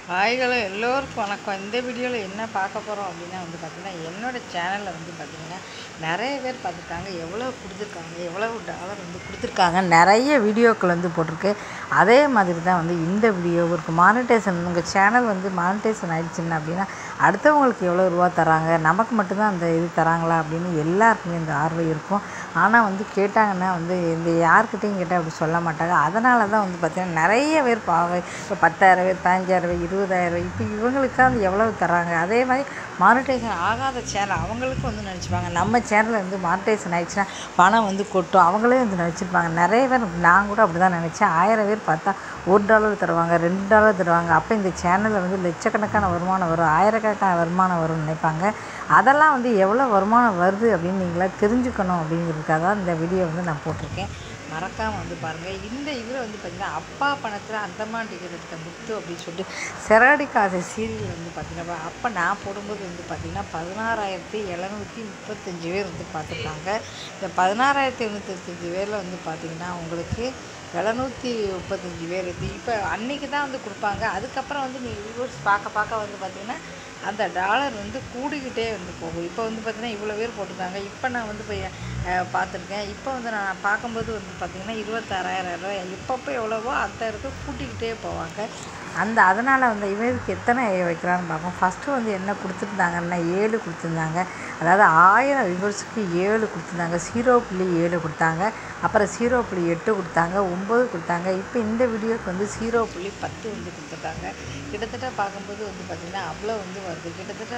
ஹாய்களோ எல்லோருக்கும் வணக்கம் இந்த வீடியோவில் என்ன பார்க்க போகிறோம் அப்படின்னா வந்து பார்த்திங்கன்னா என்னோடய சேனலில் வந்து பார்த்திங்கன்னா நிறைய பேர் பார்த்துருக்காங்க எவ்வளோ கொடுத்துருக்காங்க எவ்வளவு டாலர் வந்து கொடுத்துருக்காங்க நிறைய வீடியோக்கள் வந்து போட்டிருக்கு அதே மாதிரி தான் வந்து இந்த வீடியோ ஒரு மானிட்டேஷன் உங்கள் சேனல் வந்து மானிட்டேஷன் ஆயிடுச்சுன்னா அப்படின்னா அடுத்தவங்களுக்கு எவ்வளோ ரூபா தராங்க நமக்கு மட்டும்தான் அந்த இது தராங்களா அப்படின்னு எல்லாருக்குமே இந்த ஆர்வம் இருக்கும் ஆனால் வந்து கேட்டாங்கன்னா வந்து இந்த யார்கிட்டையும் கேட்டால் அப்படி சொல்ல மாட்டாங்க அதனால தான் வந்து பார்த்திங்கன்னா நிறைய பேர் பாவ இப்போ பத்தாயிரம் பேர் பதினஞ்சாயிரம் பேர் இருபதாயிரம் இப்போ இவங்களுக்காக வந்து எவ்வளவு தராங்க அதே மாதிரி மானிட்டேஷன் ஆகாத சேனல் அவங்களுக்கும் வந்து நினச்சிப்பாங்க நம்ம சேனலில் வந்து மானிட்டேஷன் ஆயிடுச்சுன்னா பணம் வந்து கொட்டும் அவங்களே வந்து நினச்சிருப்பாங்க நிறைய பேர் நான் கூட அப்படி தான் நினச்சேன் ஆயிரம் பேர் பார்த்தா ஒரு டாலர் தருவாங்க ரெண்டு டாலர் தருவாங்க அப்போ இந்த சேனலில் வந்து லட்சக்கணக்கான வருமானம் வரும் ஆயிரக்கணக்கான வருமானம் வரும்னு நினைப்பாங்க அதெல்லாம் வந்து எவ்வளோ வருமானம் வருது அப்படின்னு நீங்களா தெரிஞ்சுக்கணும் அப்படிங்கிறதுக்காக தான் இந்த வீடியோ வந்து நான் போட்டிருக்கேன் மறக்காமல் வந்து பாருங்கள் இந்த இதில் வந்து பார்த்திங்கன்னா அப்பா பணத்தில் அந்தமான் டிக்கெட் எடுத்த முத்து அப்படின்னு சொல்லிட்டு சிறாடி காசு சீரியல் வந்து பார்த்திங்கன்னா அப்போ நான் போடும்போது வந்து பார்த்திங்கன்னா பதினாறாயிரத்தி எழுநூற்றி முப்பத்தஞ்சு பேர் வந்து பார்த்துருக்காங்க இந்த பதினாறாயிரத்தி எழுநூற்றஞ்சு பேரில் வந்து பார்த்திங்கன்னா உங்களுக்கு எழுநூற்றி முப்பத்தஞ்சு பேர் இருக்குது இப்போ அன்றைக்கி தான் வந்து கொடுப்பாங்க அதுக்கப்புறம் வந்து நீங்கள் வியூவர்ஸ் பார்க்க பார்க்க வந்து பார்த்திங்கன்னா அந்த டாலர் வந்து கூடிக்கிட்டே வந்து போகும் இப்போ வந்து பார்த்திங்கன்னா இவ்வளோ பேர் போட்டிருக்காங்க இப்போ நான் வந்து போய் பார்த்துருக்கேன் இப்போ வந்து நான் பார்க்கும்போது வந்து பார்த்திங்கன்னா இருபத்தாறாயிரம் ரூபாய் இப்பப்போ எவ்வளவோ அந்த இடத்துக்கு கூட்டிக்கிட்டே போவாங்க அந்த அதனால் வந்து இவருக்கு எத்தனை வைக்கிறான்னு பார்ப்போம் ஃபஸ்ட்டு வந்து என்ன கொடுத்துருந்தாங்கன்னா ஏழு கொடுத்துருந்தாங்க அதாவது ஆயிரம் விவர்ஸுக்கு ஏழு கொடுத்துருந்தாங்க ஜீரோ புள்ளி ஏழு கொடுத்தாங்க அப்புறம் ஜீரோ புள்ளி எட்டு கொடுத்தாங்க ஒம்பது கொடுத்தாங்க இப்போ இந்த வீடியோக்கு வந்து ஜீரோ புள்ளி பத்து வந்து கொடுத்துருக்காங்க கிட்டத்தட்ட பார்க்கும்போது வந்து பார்த்திங்கன்னா அவ்வளோ வந்து வருது கிட்டத்தட்ட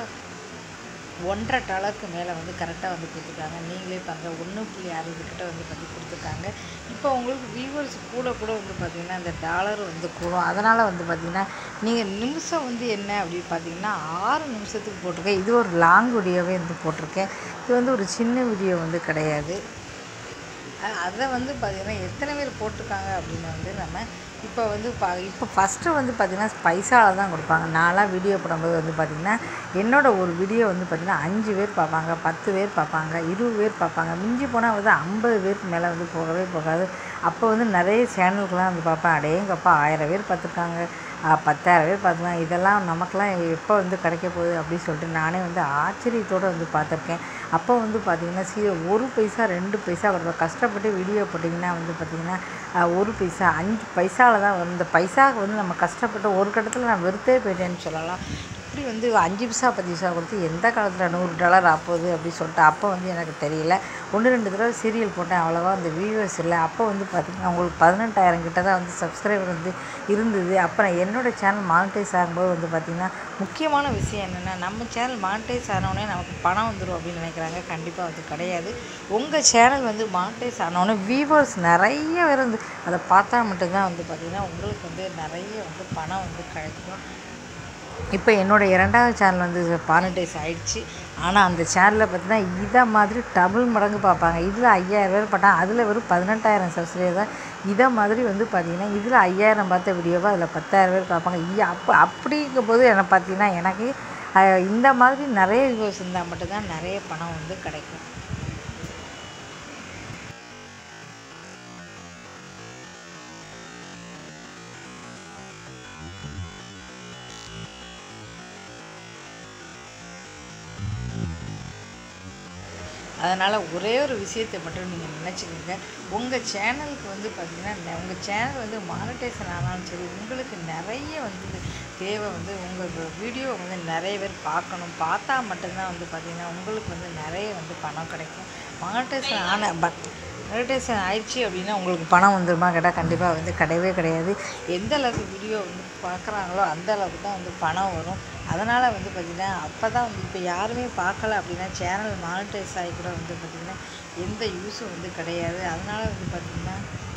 ஒன்றரை டாலருக்கு மேலே வந்து கரெக்டாக வந்து கொடுத்துருக்காங்க நீங்களே பாருங்கள் ஒன்று புள்ளி அறுபது கிட்ட வந்து பண்ணி கொடுத்துருக்காங்க இப்போ உங்களுக்கு வியூவர்ஸ் கூட கூட வந்து பார்த்திங்கன்னா அந்த டாலர் வந்து கூடும் அதனால் வந்து பார்த்திங்கன்னா நீங்கள் நிமிஷம் வந்து என்ன அப்படின்னு பார்த்தீங்கன்னா ஆறு நிமிஷத்துக்கு போட்டிருக்கேன் இது ஒரு லாங் வீடியோவே வந்து போட்டிருக்கேன் இது வந்து ஒரு சின்ன வீடியோ வந்து கிடையாது அதை வந்து பார்த்திங்கன்னா எத்தனை பேர் போட்டிருக்காங்க அப்படின்னு வந்து நம்ம இப்போ வந்து பா இப்போ ஃபஸ்ட்டு வந்து பார்த்திங்கன்னா பைசாவில் தான் கொடுப்பாங்க நான்லாம் வீடியோ போடும்போது வந்து பார்த்திங்கன்னா என்னோடய ஒரு வீடியோ வந்து பார்த்திங்கன்னா அஞ்சு பேர் பார்ப்பாங்க பத்து பேர் பார்ப்பாங்க இருபது பேர் பார்ப்பாங்க மிஞ்சி போனால் வந்து ஐம்பது பேருக்கு மேலே வந்து போகவே போகாது அப்போ வந்து நிறைய சேனலுக்கெலாம் வந்து பார்ப்பேன் அடேங்கப்பா ஆயிரம் பேர் பார்த்துருக்காங்க பத்தாயிரம் பேர் பார்த்துக்கலாம் இதெல்லாம் நமக்கெல்லாம் எப்போ வந்து கிடைக்க போகுது அப்படின்னு சொல்லிட்டு நானே வந்து ஆச்சரியத்தோடு வந்து பார்த்துருக்கேன் அப்போ வந்து பார்த்திங்கன்னா சி ஒரு பைசா ரெண்டு பைசா கொடுப்பேன் கஷ்டப்பட்டு வீடியோ போட்டிங்கன்னா வந்து பார்த்திங்கன்னா ஒரு பைசா அஞ்சு பைசாவில் தான் வரும் இந்த பைசாவுக்கு வந்து நம்ம கஷ்டப்பட்டு ஒரு கட்டத்தில் நான் வெறுத்தே போயிட்டேன்னு சொல்லலாம் இப்படி வந்து அஞ்சு பைசா பத்து பைசா கொடுத்து எந்த காலத்தில் நூறு டாலர் ஆப்போகுது அப்படின்னு சொல்லிட்டு அப்போ வந்து எனக்கு தெரியல ஒன்று ரெண்டு தடவை சீரியல் போட்டேன் அவ்வளோவா அந்த வியூவர்ஸ் இல்லை அப்போ வந்து பார்த்திங்கன்னா உங்களுக்கு பதினெட்டாயிரம் கிட்ட தான் வந்து சப்ஸ்கிரைபர் வந்து இருந்தது அப்புறம் என்னோடய சேனல் மானிட்டைஸ் ஆகும்போது வந்து பார்த்திங்கன்னா முக்கியமான விஷயம் என்னென்னா நம்ம சேனல் மானிட்டைஸ் ஆனோடனே நமக்கு பணம் வந்துடும் அப்படின்னு நினைக்கிறாங்க கண்டிப்பாக அது கிடையாது உங்கள் சேனல் வந்து மானிட்டைஸ் ஆனோடனே வியூவர்ஸ் நிறைய பேர் வந்து அதை பார்த்தா மட்டும்தான் வந்து பார்த்திங்கன்னா உங்களுக்கு வந்து நிறைய வந்து பணம் வந்து கிடைக்கும் இப்போ என்னோடய இரண்டாவது சேனல் வந்து மானிட்டைஸ் ஆகிடுச்சு ஆனால் அந்த சேனலில் பார்த்தீங்கன்னா இதை மாதிரி டபுள் மடங்கு பார்ப்பாங்க இதில் ஐயாயிரம் பேர் பார்த்தாங்க அதில் வெறும் பதினெட்டாயிரம் சப்ஸ்கிரைபர் தான் இதை மாதிரி வந்து பார்த்திங்கன்னா இதில் ஐயாயிரம் பார்த்த வீடியோவை அதில் பத்தாயிரம் பேர் பார்ப்பாங்க அப்போ அப்படிங்கும் போது என்ன பார்த்தீங்கன்னா எனக்கு இந்த மாதிரி நிறைய வியூஸ் இருந்தால் மட்டும்தான் நிறைய பணம் வந்து கிடைக்கும் அதனால் ஒரே ஒரு விஷயத்தை மட்டும் நீங்கள் நினச்சிக்கோங்க உங்கள் சேனலுக்கு வந்து பார்த்திங்கன்னா உங்கள் சேனல் வந்து மானிட்டேஷன் ஆனாலும் சரி உங்களுக்கு நிறைய வந்து தேவை வந்து உங்கள் வீடியோ வந்து நிறைய பேர் பார்க்கணும் பார்த்தா மட்டும்தான் வந்து பார்த்திங்கன்னா உங்களுக்கு வந்து நிறைய வந்து பணம் கிடைக்கும் மானிட்டேஷன் ஆன பட் மானிட்டேஷன் ஆயிடுச்சு அப்படின்னா உங்களுக்கு பணம் வந்துருமா கேட்டால் கண்டிப்பாக வந்து கிடையவே கிடையாது எந்த அளவுக்கு வீடியோ வந்து பார்க்குறாங்களோ அந்த அளவுக்கு தான் வந்து பணம் வரும் அதனால் வந்து பார்த்திங்கன்னா அப்போ தான் வந்து இப்போ யாருமே பார்க்கல அப்படின்னா சேனல் மானிட்டைஸ் ஆகி கூட வந்து பார்த்திங்கன்னா எந்த யூஸும் வந்து கிடையாது அதனால் வந்து பார்த்திங்கன்னா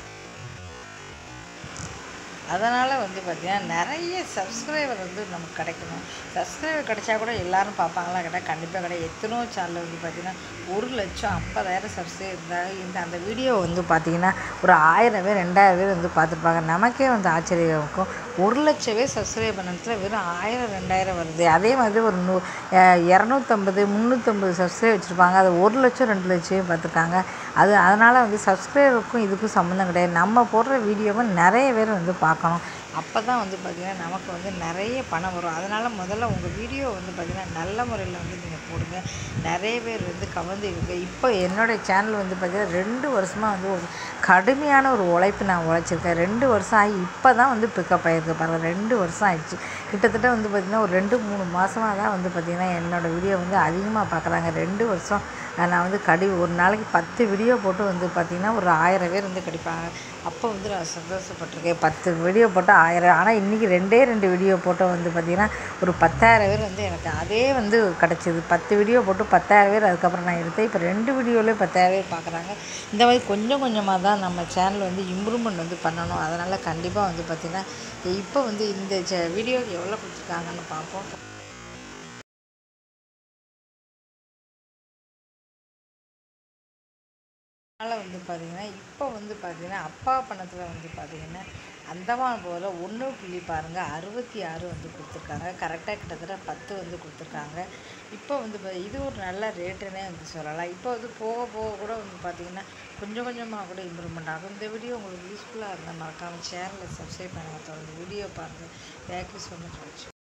அதனால் வந்து பார்த்திங்கன்னா நிறைய சப்ஸ்கிரைபர் வந்து நமக்கு கிடைக்கணும் சப்ஸ்கிரைபர் கிடைச்சா கூட எல்லோரும் பார்ப்பாங்களா கேட்டால் கண்டிப்பாக கிடையாது எத்தனோ சேனல் வந்து பார்த்திங்கன்னா ஒரு லட்சம் ஐம்பதாயிரம் சப்ஸ்கிரைபர் இருந்தாங்க இந்த அந்த வீடியோ வந்து பார்த்திங்கன்னா ஒரு ஆயிரம் பேர் ரெண்டாயிரம் பேர் வந்து பார்த்துருப்பாங்க நமக்கே வந்து ஆச்சரியம் இருக்கும் ஒரு லட்சம் பேர் சப்ஸ்கிரைப் பண்ணத்தில் வெறும் ஆயிரம் ரெண்டாயிரம் வருது அதே மாதிரி ஒரு நூ இரநூத்தம்பது முந்நூற்றம்பது சப்ஸ்கிரைப் வச்சுருப்பாங்க அது ஒரு லட்சம் ரெண்டு லட்சம் பார்த்துருக்காங்க அது அதனால் வந்து சப்ஸ்கிரைபருக்கும் இதுக்கும் சம்மந்தம் கிடையாது நம்ம போடுற வீடியோவை நிறைய பேர் வந்து பார்க்கணும் அப்போ தான் வந்து பார்த்திங்கன்னா நமக்கு வந்து நிறைய பணம் வரும் அதனால் முதல்ல உங்கள் வீடியோ வந்து பார்த்திங்கன்னா நல்ல முறையில் வந்து நீங்கள் போடுங்க நிறைய பேர் வந்து கவர்ந்து இருக்கு இப்போ என்னோடய சேனல் வந்து பார்த்திங்கன்னா ரெண்டு வருஷமாக வந்து ஒரு கடுமையான ஒரு உழைப்பு நான் உழைச்சிருக்கேன் ரெண்டு வருஷம் ஆகி இப்போ தான் வந்து பிக்கப் ஆகிருக்கு பாருங்கள் ரெண்டு வருஷம் ஆயிடுச்சு கிட்டத்தட்ட வந்து பார்த்திங்கன்னா ஒரு ரெண்டு மூணு மாதமாக தான் வந்து பார்த்திங்கன்னா என்னோடய வீடியோ வந்து அதிகமாக பார்க்குறாங்க ரெண்டு வருஷம் நான் வந்து கடி ஒரு நாளைக்கு பத்து வீடியோ போட்டு வந்து பார்த்திங்கன்னா ஒரு ஆயிரம் பேர் வந்து கடிப்பாங்க அப்போ வந்து நான் சந்தோஷப்பட்டிருக்கேன் பத்து வீடியோ போட்டால் ஆயிரம் ஆனால் இன்றைக்கி ரெண்டே ரெண்டு வீடியோ போட்டு வந்து பார்த்திங்கன்னா ஒரு பத்தாயிரம் பேர் வந்து எனக்கு அதே வந்து கிடச்சிது பத்து வீடியோ போட்டு பத்தாயிரம் பேர் அதுக்கப்புறம் நான் எடுத்தேன் இப்போ ரெண்டு வீடியோலேயே பத்தாயிரம் பேர் பார்க்குறாங்க இந்த மாதிரி கொஞ்சம் கொஞ்சமாக தான் நம்ம சேனல் வந்து இம்ப்ரூவ்மெண்ட் வந்து பண்ணணும் அதனால் கண்டிப்பாக வந்து பார்த்திங்கன்னா இப்போ வந்து இந்த வீடியோ எவ்வளோ கொடுத்துருக்காங்கன்னு பார்ப்போம் அதனால் வந்து பார்த்திங்கன்னா இப்போ வந்து பார்த்திங்கன்னா அப்பா பணத்தில் வந்து பார்த்திங்கன்னா அந்தமான் போல் ஒன்று புள்ளி பாருங்கள் அறுபத்தி ஆறு வந்து கொடுத்துருக்காங்க கரெக்டாக கிட்டத்தட்ட பத்து வந்து கொடுத்துருக்காங்க இப்போ வந்து பா- இது ஒரு நல்ல ரேட்டுன்னே வந்து சொல்லலாம் இப்போ வந்து போக போக கூட வந்து பார்த்திங்கன்னா கொஞ்சம் கொஞ்சமாக கூட இம்ப்ரூவ்மெண்ட் ஆகும் இந்த வீடியோ உங்களுக்கு யூஸ்ஃபுல்லாக இருந்தால் மறக்காமல் சேனலை சப்ஸ்கிரைப் பண்ணுங்கள் தொடர்ந்து வீடியோ பாருங்கள் தேங்க்யூ ஸோ மச்